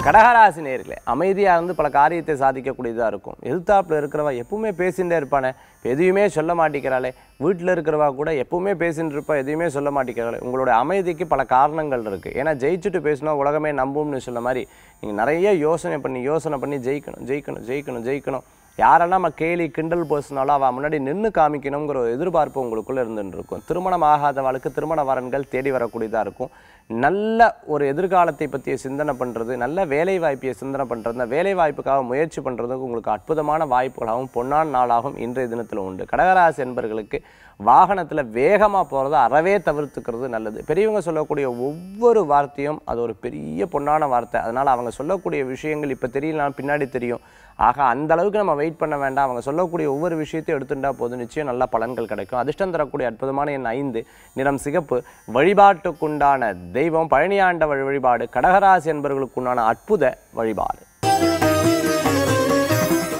கடகராசி நேர்களே அமைதியாக இருந்து பல காரியத்தை சாதிக்கக்கூடியதாக இருக்கும் எதிர்த்தாப்புல இருக்கிறவா எப்பவுமே பேசிகிட்டே இருப்பானே இப்ப எதையுமே சொல்ல மாட்டேங்கிறாளே வீட்டில் இருக்கிறவா கூட எப்பவுமே பேசிட்டு இருப்பா எதையுமே சொல்ல மாட்டேங்கிறாளே உங்களோட அமைதிக்கு பல காரணங்கள் இருக்குது ஏன்னா ஜெயிச்சுட்டு பேசினா உலகமே நம்பும்னு சொன்ன மாதிரி நீங்கள் நிறைய யோசனை பண்ணி யோசனை பண்ணி ஜெயிக்கணும் ஜெயிக்கணும் ஜெயிக்கணும் ஜெயிக்கணும் யாரெல்லாம் நம்ம கேலி கிண்டல் பேசினாலும் அவள் முன்னாடி நின்று காமிக்கணுங்கிற ஒரு எதிர்பார்ப்பு உங்களுக்குள்ளே இருந்துட்டு இருக்கும் திருமணம் ஆகாதவளுக்கு திருமண வரன்கள் தேடி வரக்கூடியதாக இருக்கும் நல்ல ஒரு எதிர்காலத்தை பற்றிய சிந்தனை பண்ணுறது நல்ல வேலை வாய்ப்பையை சிந்தனை பண்ணுறது இந்த வேலை வாய்ப்புக்காக முயற்சி பண்ணுறதுக்கு உங்களுக்கு அற்புதமான வாய்ப்புகளாகவும் பொன்னான் நாளாகவும் இன்றைய தினத்தில் உண்டு கடகராசி என்பர்களுக்கு வாகனத்தில் வேகமாக போகிறத அறவே தவிர்த்துக்கிறது நல்லது பெரியவங்க சொல்லக்கூடிய ஒவ்வொரு வார்த்தையும் அது ஒரு பெரிய பொன்னான வார்த்தை அதனால் அவங்க சொல்லக்கூடிய விஷயங்கள் இப்போ தெரியலாம் பின்னாடி தெரியும் ஆக அந்த அளவுக்கு நம்ம வெயிட் பண்ண வேண்டாம் அவங்க சொல்லக்கூடிய ஒவ்வொரு விஷயத்தையும் எடுத்துட்டா போதும் நிச்சயம் நல்ல பலன்கள் கிடைக்கும் அதிர்ஷ்டம் தரக்கூடிய அற்புதமான எண் ஐந்து நிறம் சிகப்பு வழிபாட்டுக்குண்டான தெய்வம் பழனியாண்ட வழி- வழிபாடு கடகராசி என்பவர்களுக்குண்டான அற்புத வழிபாடு